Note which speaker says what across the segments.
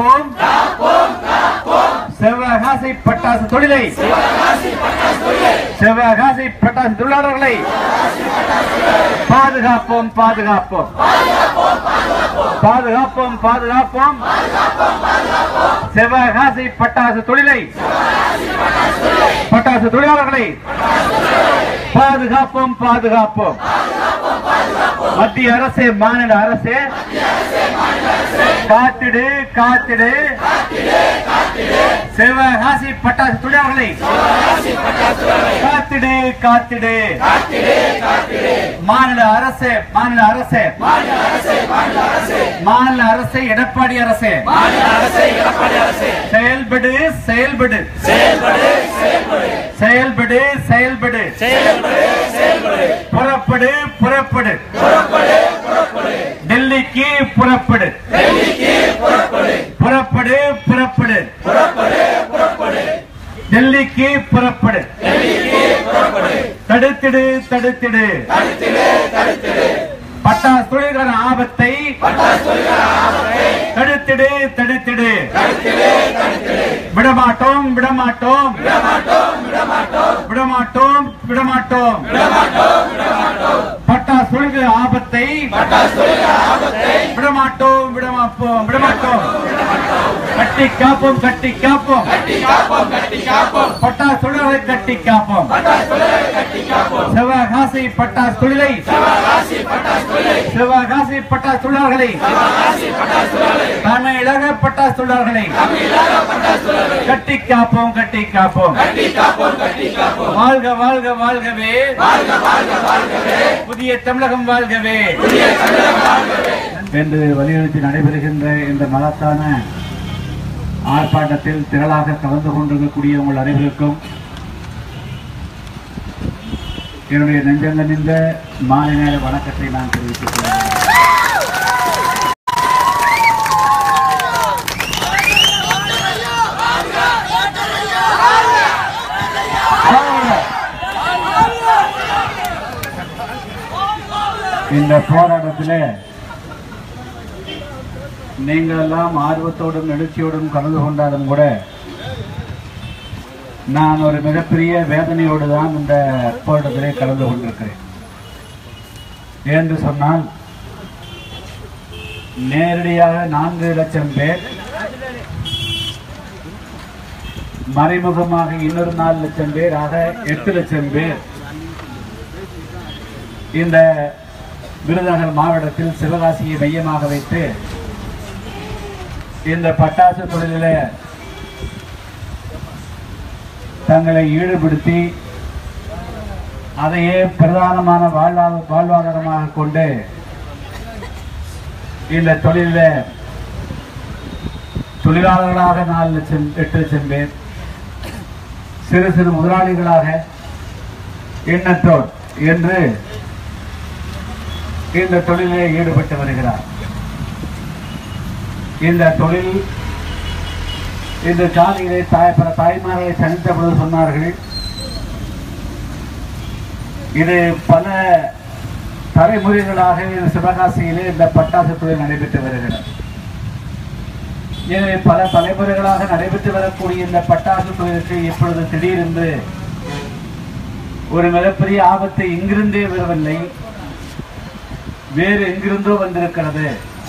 Speaker 1: காப்போம் சிவகாசி பட்டாசு தொழிலை சிவகாசி பட்டாசு தொழிலாளர்களை பாதுகாப்போம் பாதுகாப்போம் பாதுகாப்போம் பாதுகாப்போம் சிவகாசி பட்டாசு தொழிலை பட்டாசு தொழிலாளர்களை பாதுகாப்போம் பாதுகாப்போம் மத்திய அரசு மாநில அரசு காத்திடு காத்திடு சிவகாசி பட்டாசு தொழிலாளர்களை காத்திடு காத்திடு மாநில அரசு மாநில அரசு மாநில அரசு எடப்பாடி அரசு செயல்படு செயல்படு செயல்படு செயல்படு புறப்படு புறப்படு டெல்லிக்கு புறப்படு புறப்படு புறப்படு டெல்லிக்கு புறப்படு தடுத்திடு தடுத்திடு பட்டாசு தொழில்கான ஆபத்தை தடுத்திடு தடுத்திடு விடமாட்டோம் விடமாட்டோம் விடமாட்டோம் விடமாட்டோம் பட்டாசு தொழில்கள் ஆபத்தை விடமாட்டோம் விடமாப்போம் விடமாட்டோம் கட்டி காப்போம் கட்டி காப்போம் பட்டாசு தொழிலை கட்டி காப்போம் சிவகாசி பட்டாசு தொழிலை சிவகாசி பட்டாசு தொழிலாளர்களை தமிழக பட்டாசு தொழிலாளர்களை கட்டி காப்போம் கட்டி காப்போம் வாழ்க வாழ்க வாழ்கவே புதிய தமிழகம் வாழ்கவே என்று வலியுறுத்தி நடைபெறுகின்ற இந்த மகத்தான ஆர்ப்பாட்டத்தில் திரளாக கலந்து கொண்டிருக்கக்கூடிய உங்கள் அனைவருக்கும் என்னுடைய நெஞ்சங்கனிந்த மாலை நேர வணக்கத்தை நான் தெரிவித்துக் கொள்கிறேன் இந்த போராட்டத்திலே நீங்கள் எல்லாம் ஆர்வத்தோடும் எழுச்சியோடும் கலந்து கொண்டாலும் கூட நான் ஒரு மிகப்பெரிய வேதனையோடு தான் இந்த போராட்டத்திலே கலந்து கொண்டிருக்கிறேன் என்று சொன்னால் நேரடியாக நான்கு லட்சம் பேர் மறைமுகமாக இன்னொரு நாலு லட்சம் பேர் ஆக எட்டு லட்சம் பேர் இந்த விருதுநகர் மாவட்டத்தில் சிவகாசியை மையமாக வைத்து இந்த பட்டாசு தொழிலில் தங்களை ஈடுபடுத்தி அதையே பிரதானமான வாழ்வா- வாழ்வாதாரமாக கொண்டு இந்த தொழிலில் தொழிலாளர்களாக நாலு லட்சம் எட்டு லட்சம் பேர் சிறு சிறு முதலாளிகளாக எண்ணற்றோர் என்று இந்த தொழிலிலே ஈடுபட்டு வருகிறார் இந்த தொழில் இந்த சாலையிலே தாய் பல தாய்மார்களை சந்தித்த பொழுது சொன்னார்கள் இது பல தலைமுறைகளாக இந்த சிவகாசியிலே இந்த பட்டாசு தொழில் நடைபெற்று வருகிறது எனவே பல தலைமுறைகளாக நடைபெற்று வரக்கூடிய இந்த பட்டாசு தொழிலுக்கு இப்பொழுது திடீரென்று ஒரு மிகப்பெரிய ஆபத்து இங்கிருந்தே வரவில்லை வேறு எங்கிருந்தோ வந்திருக்கிறது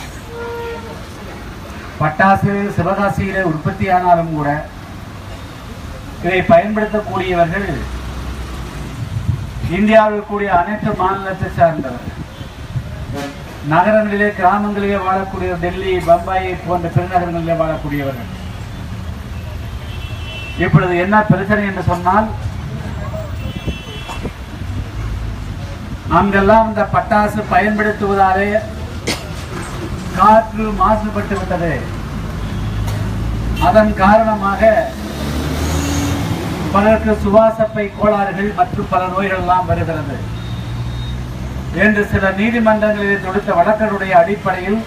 Speaker 1: பட்டாசு சிவகாசியிலே உற்பத்தியானாலும் கூட இதை பயன்படுத்தக்கூடியவர்கள் இந்தியாவில் கூடிய அனைத்து மாநிலத்தை சார்ந்தவர் நகரங்களிலே கிராமங்களிலே வாழக்கூடிய டெல்லி பம்பாய் போன்ற பெருநகரங்களிலே வாழக்கூடியவர்கள் இப்பொழுது என்ன பிரச்சனை என்று சொன்னால் அங்கெல்லாம் இந்த பட்டாசு பயன்படுத்துவதாலே காற்று மாசுபட்டு விட்டது அதன் காரணமாக பலருக்கு சுவாசப்பை கோளாறுகள் மற்றும் பல நோய்கள் எல்லாம் வருகிறது என்று சில நீதிமன்றங்களில் தொடுத்த வழக்கனுடைய அடிப்படையில்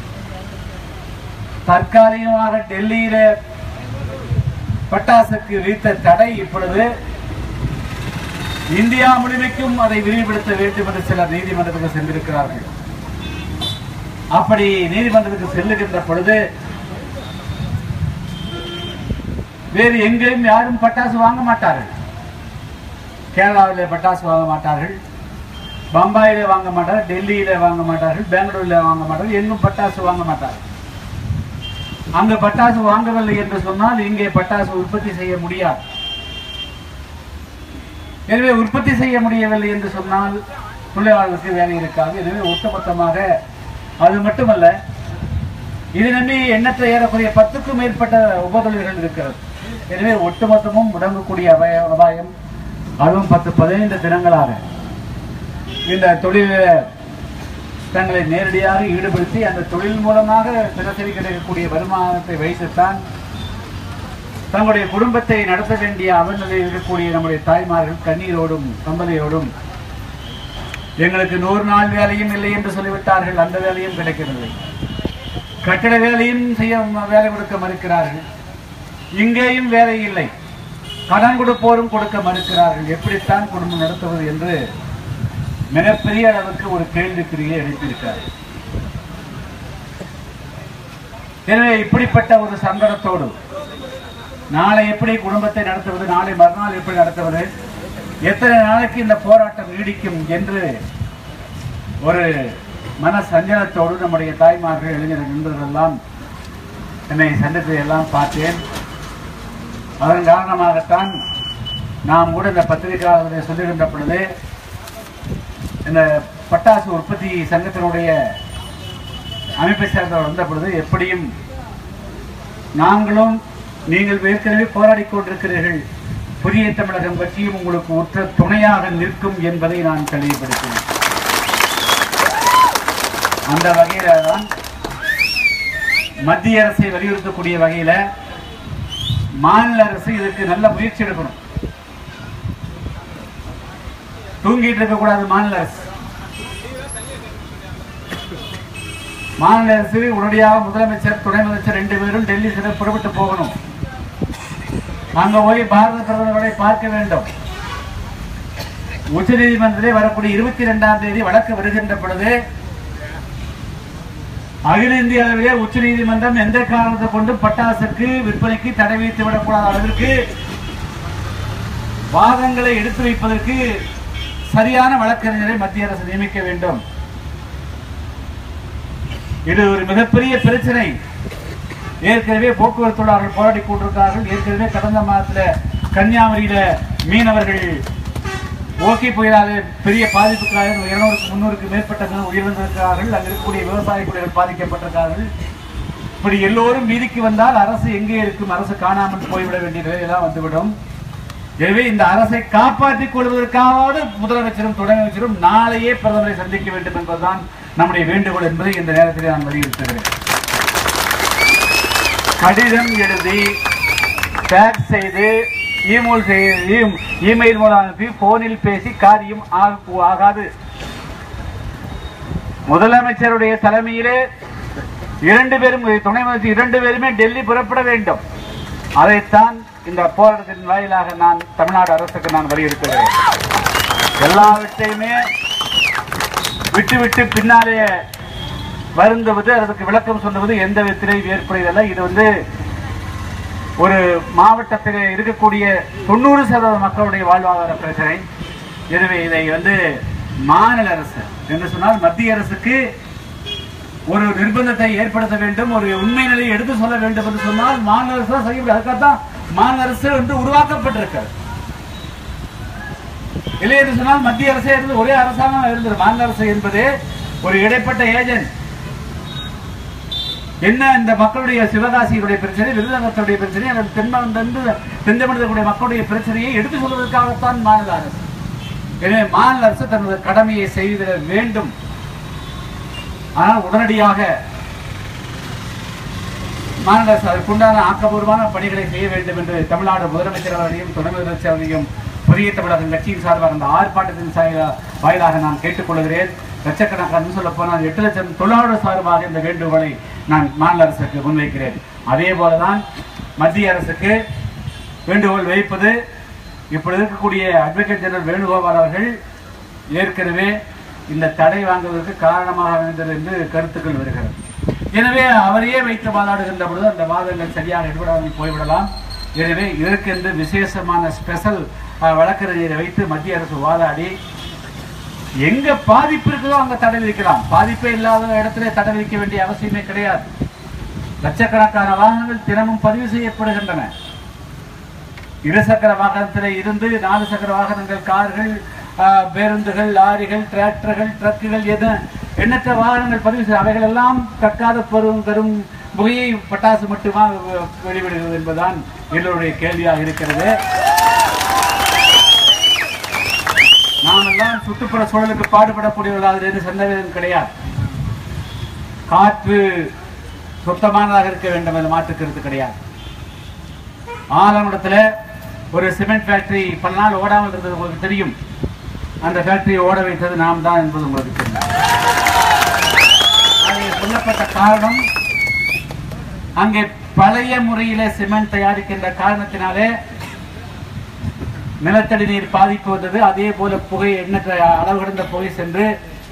Speaker 1: தற்காலிகமாக டெல்லியில பட்டாசுக்கு விதித்த தடை இப்பொழுது இந்தியா முழுமைக்கும் அதை விரிவுபடுத்த வேண்டும் என்று சிலர் நீதிமன்றத்துக்கு சென்றிருக்கிறார்கள் அப்படி நீதிமன்றத்துக்கு செல்லுகின்ற பொழுது வேறு எங்கேயும் யாரும் பட்டாசு வாங்க மாட்டார்கள் கேரளாவிலே பட்டாசு வாங்க மாட்டார்கள் பம்பாயில வாங்க மாட்டார்கள் டெல்லியில வாங்க மாட்டார்கள் பெங்களூர்ல வாங்க மாட்டார்கள் எங்கும் பட்டாசு வாங்க மாட்டார்கள் அங்க பட்டாசு வாங்கவில்லை என்று சொன்னால் இங்கே பட்டாசு உற்பத்தி செய்ய முடியாது எனவே உற்பத்தி செய்ய முடியவில்லை என்று சொன்னால் தொழிலாளர்களுக்கு வேலை இருக்காது எனவே ஒட்டுமொத்தமாக அது மட்டுமல்ல இது நம்பி எண்ணற்ற ஏறக்குறைய பத்துக்கும் மேற்பட்ட உபதொழில்கள் இருக்கிறது எனவே ஒட்டுமொத்தமும் முடங்கக்கூடிய அபாய அபாயம் அதுவும் பத்து பதினைந்து தினங்களாக இந்த தொழில தங்களை நேரடியாக ஈடுபடுத்தி அந்த தொழில் மூலமாக தினசரி கிடைக்கக்கூடிய வருமானத்தை வைத்துத்தான் தங்களுடைய குடும்பத்தை நடத்த வேண்டிய அவநிலையில் இருக்கக்கூடிய நம்முடைய தாய்மார்கள் கண்ணீரோடும் கம்பலையோடும் எங்களுக்கு நூறு நாள் வேலையும் இல்லை என்று சொல்லிவிட்டார்கள் அந்த வேலையும் கிடைக்கவில்லை கட்டட வேலையும் செய்ய வேலை கொடுக்க மறுக்கிறார்கள் இங்கேயும் வேலை இல்லை கடன் கொடுப்போரும் கொடுக்க மறுக்கிறார்கள் எப்படித்தான் குடும்பம் நடத்துவது என்று மிகப்பெரிய அளவுக்கு ஒரு கேள்விக்குறியை எழுப்பியிருக்கிறார் எனவே இப்படிப்பட்ட ஒரு சங்கடத்தோடு நாளை எப்படி குடும்பத்தை நடத்துவது நாளை மறுநாள் எப்படி நடத்துவது எத்தனை நாளைக்கு இந்த போராட்டம் நீடிக்கும் என்று ஒரு மன சஞ்சலத்தோடு நம்முடைய தாய்மார்கள் இளைஞர் நண்பர்கள் எல்லாம் என்னை சந்தித்து எல்லாம் பார்த்தேன் அதன் காரணமாகத்தான் நாம் கூட இந்த பத்திரிகையாளர்களை சொல்லுகின்ற பொழுது இந்த பட்டாசு உற்பத்தி சங்கத்தினுடைய அமைப்பை சேர்ந்தவர் வந்த பொழுது எப்படியும் நாங்களும் நீங்கள் ஏற்கனவே போராடி கொண்டிருக்கிறீர்கள் புதிய தமிழகம் கட்சியும் உங்களுக்கு உற்ற துணையாக நிற்கும் என்பதை நான் தெளிவுபடுத்தினேன் அந்த வகையில தான் மத்திய அரசை வலியுறுத்தக்கூடிய வகையில மாநில அரசு இதற்கு நல்ல முயற்சி எடுக்கணும் தூங்கிட்டு இருக்க கூடாது மாநில அரசு மாநில அரசு உடனடியாக முதலமைச்சர் துணை முதலமைச்சர் ரெண்டு பேரும் டெல்லி சென்று புறப்பட்டு போகணும் அங்க போய் பாரத பிரதமரை பார்க்க வேண்டும் உச்ச நீதிமன்றத்திலே வரக்கூடிய இருபத்தி இரண்டாம் தேதி வழக்கு வருகின்ற பொழுது அகில இந்திய அளவிலே உச்ச நீதிமன்றம் எந்த காரணத்தை கொண்டு பட்டாசுக்கு விற்பனைக்கு தடை விதித்து விடக்கூடாத அளவிற்கு வாதங்களை எடுத்து வைப்பதற்கு சரியான வழக்கறிஞரை மத்திய அரசு நியமிக்க வேண்டும் இது ஒரு மிகப்பெரிய பிரச்சனை ஏற்கனவே போக்குவரத்து தொழிலாளர்கள் போராடி கொண்டிருக்கிறார்கள் ஏற்கனவே கடந்த மாதத்துல கன்னியாகுமரியில மீனவர்கள் ஓகி புயலால் பெரிய பாதிப்புக்காக இருநூறுக்கு முன்னூறுக்கு மேற்பட்ட பேர் உயிரிழந்திருக்கிறார்கள் அங்கு இருக்கக்கூடிய விவசாய குடிகள் பாதிக்கப்பட்டிருக்கிறார்கள் இப்படி எல்லோரும் வீதிக்கு வந்தால் அரசு எங்கே இருக்கும் அரசு காணாமல் போய்விட வேண்டிய நிலையெல்லாம் வந்துவிடும் எனவே இந்த அரசை காப்பாற்றிக் கொள்வதற்காவது முதலமைச்சரும் துணை அமைச்சரும் நாளையே பிரதமரை சந்திக்க வேண்டும் என்பதுதான் நம்முடைய வேண்டுகோள் என்பதை இந்த நேரத்தில் நான் வலியுறுத்துகிறேன் கடிதம் எழுதி டேக் செய்து இமெயில் செய்து இமெயில் மூலம் அனுப்பி போனில் பேசி காரியம் ஆக- ஆகாது முதலமைச்சருடைய தலைமையிலே இரண்டு பேரும் துணை முதலமைச்சர் இரண்டு பேருமே டெல்லி புறப்பட வேண்டும் அதைத்தான் இந்த போராட்டத்தின் வாயிலாக நான் தமிழ்நாடு அரசுக்கு நான் வலியுறுத்துகிறேன் எல்லாவற்றையுமே விட்டு விட்டு பின்னாலே வருந்துவது அதற்கு விளக்கம் சொல்லுவது எந்த விதத்திலையும் ஏற்படுவதில்லை இது வந்து ஒரு மாவட்டத்தில் இருக்கக்கூடிய தொண்ணூறு சதவீத மக்களுடைய வாழ்வாதார பிரச்சனை எனவே இதை வந்து மாநில அரசு என்று சொன்னால் மத்திய அரசுக்கு ஒரு நிர்பந்தத்தை ஏற்படுத்த வேண்டும் ஒரு உண்மை நிலையை எடுத்து சொல்ல வேண்டும் என்று சொன்னால் மாநில அரசு தான் செய்ய முடியும் அதுக்காகத்தான் மாநில அரசு வந்து உருவாக்கப்பட்டிருக்கிறது இல்லை என்று சொன்னால் மத்திய அரசே இருந்து ஒரே அரசாங்கம் இருந்தது மாநில அரசு என்பது ஒரு இடைப்பட்ட ஏஜென்ட் என்ன இந்த மக்களுடைய சிவகாசியுடைய பிரச்சனை விருதுநகரத்துடைய பிரச்சனை அல்லது தென்மண்டந்து தென்தமிழகக்கூடிய மக்களுடைய பிரச்சனையை எடுத்து சொல்வதற்காகத்தான் மாநில அரசு எனவே மாநில அரசு தனது கடமையை செய்திட வேண்டும் ஆனால் உடனடியாக மாநில அரசு அதற்குண்டான ஆக்கப்பூர்வமான பணிகளை செய்ய வேண்டும் என்று தமிழ்நாடு முதலமைச்சர் அவர்களையும் துணை முதலமைச்சர் அவர்களையும் புதிய தமிழகம் கட்சியின் சார்பாக அந்த ஆர்ப்பாட்டத்தின் சாய- வாயிலாக நான் கேட்டுக்கொள்கிறேன் லட்சக்கணக்கான சொல்ல போனால் எட்டு லட்சம் தொழிலாளர் சார்பாக இந்த வேண்டுகோளை நான் மாநில அரசுக்கு முன்வைக்கிறேன் அதே போலதான் மத்திய அரசுக்கு வேண்டுகோள் வைப்பது இப்படி இருக்கக்கூடிய அட்வொகேட் ஜெனரல் வேணுகோபால் அவர்கள் ஏற்கனவே இந்த தடை வாங்குவதற்கு காரணமாக அமைந்தது என்று கருத்துக்கள் வருகிறது எனவே அவரையே வைத்து வாதாடுகின்ற பொழுது அந்த வாதங்கள் சரியாக எடுபடாமல் போய்விடலாம் எனவே இதற்கென்று விசேஷமான ஸ்பெஷல் வழக்கறிஞரை வைத்து மத்திய அரசு வாதாடி எங்க பாதிப்பு இருக்குதோ அங்க தடை விதிக்கலாம் பாதிப்பே இல்லாத இடத்துல தடை விதிக்க வேண்டிய அவசியமே கிடையாது லட்சக்கணக்கான வாகனங்கள் தினமும் பதிவு செய்யப்படுகின்றன இருசக்கர வாகனத்தில் இருந்து நாலு சக்கர வாகனங்கள் கார்கள் ஆ, பேருந்துகள் லாரிகள் டிராக்டர்கள் ட்ரக்குகள் எது எண்ணற்ற வாகனங்கள் பதிவு செய்ய அவைகள் எல்லாம் கற்காத பெரும் பெரும் புகையை பட்டாசு மட்டுமா வெ- வெளிவிடுகிறது என்பதுதான் எல்லோருடைய கேள்வியாக இருக்கிறது நாம் எல்லாம் சுற்றுப்புற சூழலுக்கு பாடுபடக்கூடியவர்கள் அதில் எது சந்தேகம் கிடையாது காற்று சுத்தமானதாக இருக்க வேண்டும் என்ற மாற்று கருத்து கிடையாது ஆலங்குளத்துல ஒரு சிமெண்ட் ஃபேக்டரி பல நாள் ஓடாமல் இருந்தது உங்களுக்கு தெரியும் அந்த ஃபேக்டரியை ஓட வைத்தது நாம் தான் என்பது உங்களுக்கு தெரியும் அது சொல்லப்பட்ட காரணம் அங்கே பழைய முறையில சிமெண்ட் தயாரிக்கின்ற காரணத்தினாலே நிலத்தடி நீர் பாதிப்பு வந்தது அதே போல புகை எண்ணற்ற அளவு கடந்த புகை சென்று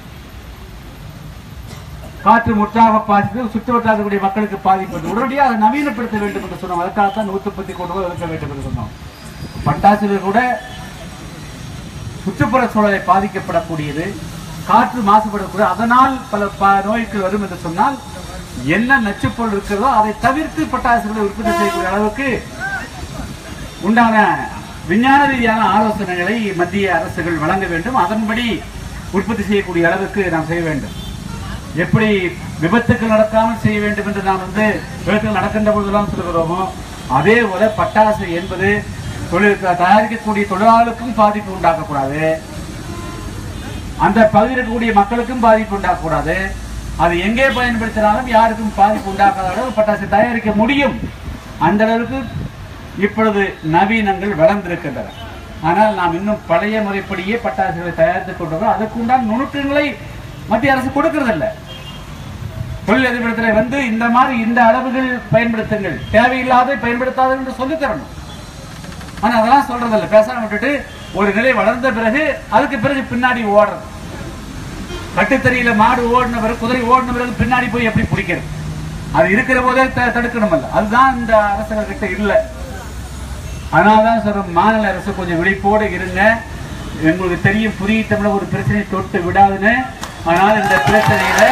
Speaker 1: காற்று முற்றாக பாதித்து சுற்று வட்டாரக்கூடிய மக்களுக்கு பாதிப்பு வந்தது. உடனடியாக அதை நவீனப்படுத்த வேண்டும் என்று சொன்னோம் அதற்காகத்தான் நூத்தி பத்தி கொண்டு போய் ஒதுக்க வேண்டும் என்று சொன்னோம் பட்டாசுகள் கூட சுற்றுப்புற சூழலை பாதிக்கப்படக்கூடியது காற்று மாசுபடக்கூடிய அதனால் பல ப- நோய்கள் வரும் என்று சொன்னால் என்ன நச்சுப்பொருள் இருக்கிறதோ அதை தவிர்த்து பட்டாசுகளை உற்பத்தி செய்யக்கூடிய அளவுக்கு உண்டான விஞ்ஞான ரீதியான ஆலோசனைகளை மத்திய அரசுகள் வழங்க வேண்டும் அதன்படி உற்பத்தி செய்யக்கூடிய அளவுக்கு நாம் செய்ய வேண்டும் எப்படி விபத்துக்கள் நடக்காமல் செய்ய வேண்டும் என்று நாம் வந்து விபத்துகள் நடக்கின்ற பொழுதெல்லாம் சொல்கிறோமோ அதே போல பட்டாசு என்பது தொழில் தயாரிக்கக்கூடிய தொழிலாளருக்கும் பாதிப்பு உண்டாக்கக்கூடாது அந்த பகுதியில் இருக்கக்கூடிய மக்களுக்கும் பாதிப்பு உண்டாக்கக்கூடாது அது எங்கே பயன்படுத்தினாலும் யாருக்கும் பாதிப்பு உண்டாக்காத அளவு பட்டாசு தயாரிக்க முடியும் அந்த அளவுக்கு இப்பொழுது நவீனங்கள் வளர்ந்திருக்கின்றன ஆனால் நாம் இன்னும் பழைய முறைப்படியே பட்டாசுகளை தயாரித்துக் கொண்டிருக்கிறோம் அதற்குண்டான நுணுக்கங்களை மத்திய அரசு கொடுக்கறதில்ல தொழிலதிபரத்தில் வந்து இந்த மாதிரி இந்த அளவுகள் பயன்படுத்துங்கள் தேவையில்லாத பயன்படுத்தாத என்று சொல்லித் தரணும் ஆனா அதெல்லாம் சொல்றதில்ல பேசாம விட்டுட்டு ஒரு நிலை வளர்ந்த பிறகு அதுக்கு பிறகு பின்னாடி ஓடுறது கட்டுத்தறியில மாடு ஓடின பிறகு குதிரை ஓடின பிறகு பின்னாடி போய் எப்படி பிடிக்கிறது அது இருக்கிற போதே த- தடுக்கணுமல்ல அதுதான் இந்த அரசுகள் கிட்ட இல்ல அதனாலதான் சொல்றோம் மாநில அரசு கொஞ்சம் விழிப்போடு இருங்க உங்களுக்கு தெரியும் புதிய தமிழக ஒரு பிரச்சனை தொட்டு விடாதுன்னு அதனால இந்த பிரச்சனையில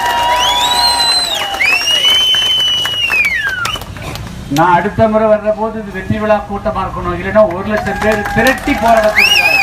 Speaker 1: நான் அடுத்த முறை வர்ற போது இது வெற்றி விழா கூட்டமா இருக்கணும் இல்லைன்னா ஒரு லட்சம் பேர் திரட்டி போராடக்கூடியதாக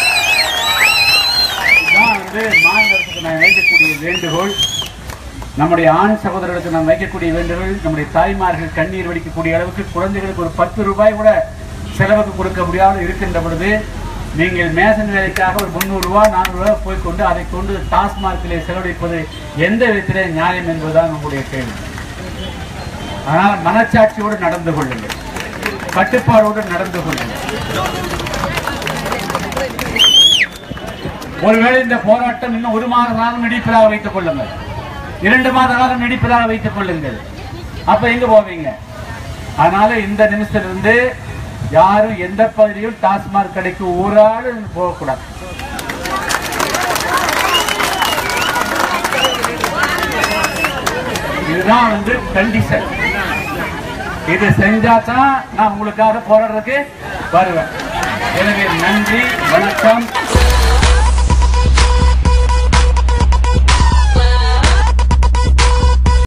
Speaker 1: இதுதான் வந்து மாநில அரசுக்கு நான் வைக்கக்கூடிய வேண்டுகோள் நம்முடைய ஆண் சகோதரர்களுக்கு நாம் வைக்கக்கூடிய வேண்டுகோள் நம்முடைய தாய்மார்கள் கண்ணீர் வடிக்கக்கூடிய அளவுக்கு குழந்தைகளுக்கு ஒரு பத்து ரூபாய் கூட செலவுக்கு கொடுக்க முடியாத இருக்கின்ற பொழுது நீங்கள் மேசன் வேலைக்காக ஒரு முந்நூறு ரூபாய் நானூறு ரூபாய் போய் கொண்டு அதை கொண்டு டாஸ்மார்க்கிலே செலவழிப்பது எந்த விதத்திலே நியாயம் என்பதுதான் உங்களுடைய கேள்வி ஆனால் மனச்சாட்சியோடு நடந்து கொள்ளுங்கள் கட்டுப்பாடோடு நடந்து கொள்ளுங்கள் ஒருவேளை இந்த போராட்டம் இன்னும் ஒரு மாத காலம் நீடிப்பதாக வைத்துக் கொள்ளுங்கள் இரண்டு மாத காலம் நீடிப்பதாக வைத்துக் கொள்ளுங்கள் அப்ப எங்க போவீங்க அதனால இந்த நிமிஷத்திலிருந்து யாரும் எந்த பகுதியும் டாஸ்மாக் கடைக்கு ஒரு ஆள் போகக்கூடாது இதுதான் வந்து கண்டிஷன் இது செஞ்சா தான் நான் உங்களுக்காக போராடுறதுக்கு வருவேன் எனவே நன்றி